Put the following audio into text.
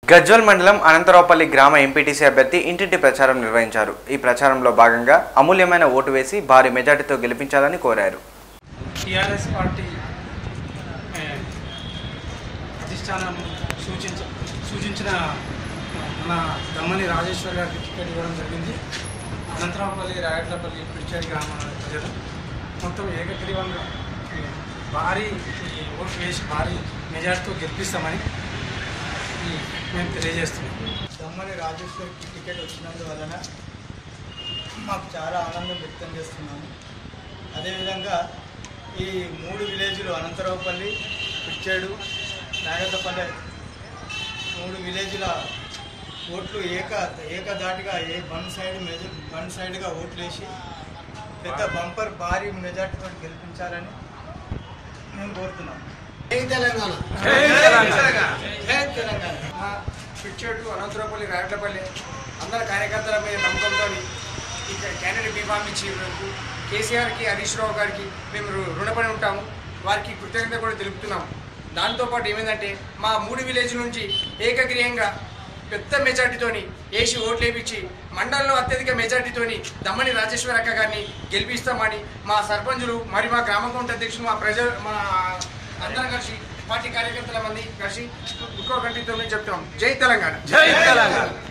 గజ్వల్ మండలం అనంతరావుపల్లి గ్రామ ఎంపీటీసీ అభ్యర్థి ఇంటింటి ప్రచారం నిర్వహించారు ఈ ప్రచారంలో భాగంగా అమూల్యమైన ఓటు వేసి భారీ మెజార్టీతో గెలిపించాలని కోరారు టీఆర్ఎస్ పార్టీ ఏ, అధిష్టానం సూచించ సూచించిన మన దమ్మని రాజేశ్వర్ గారికి టికెట్ ఇవ్వడం జరిగింది అనంతరావుపల్లి రాయట్లపల్లి పిడిచేడి గ్రామ ప్రజలు మొత్తం ఏకగ్రీవంగా ఏ, భారీ ఈ ఓటు వేసి భారీ మెజార్టీతో గెలిపిస్తామని ఈ మేము తెలియజేస్తున్నాం దమ్మని రాజేశ్వర్కి టికెట్ వచ్చినందువలన మాకు చాలా ఆనందం వ్యక్తం చేస్తున్నాము అదేవిధంగా ఈ మూడు విలేజ్లు అనంతరావుపల్లి పిచ్చేడు నాగతపల్లె మూడు విలేజ్ల ఓట్లు ఏక ఏకదాటిగా ఏ వన్ సైడ్ మెజ వన్ సైడ్గా ఓట్లు వేసి పెద్ద బంపర్ భారీ మెజార్టీతో గెలిపించాలని మేము కోరుతున్నాం జై తెలంగాణ జై తెలంగాణ మా పిచ్చేడు అనంతరపల్లి రాయట్లపల్లి అందరి కార్యకర్తల మీద నమ్మకంతో ఇక్కడ క్యాండిడేట్ బీఫామ్ ఇచ్చి మేము కేసీఆర్కి హరీష్ రావు గారికి మేము రు- రుణపడి ఉంటాము వారికి కృతజ్ఞత కూడా తెలుపుతున్నాము దాంతోపాటు ఏమైందంటే మా మూడు విలేజ్ నుంచి ఏకగ్రీయంగా పెద్ద మెజార్టీతోని వేసి ఓట్లు వేయించి మండలంలో అత్యధిక మెజార్టీతోని దమ్మని రాజేశ్వర అక్క గారిని గెలిపిస్తామని మా సర్పంచులు మరి మా గ్రామ కౌంటర్ అధ్యక్షులు మా ప్రజలు మా అందరం కలిసి పార్టీ కార్యకర్తల మంది కలిసి ఇంకో గంటతో చెప్తున్నాం జై తెలంగాణ జై తెలంగాణ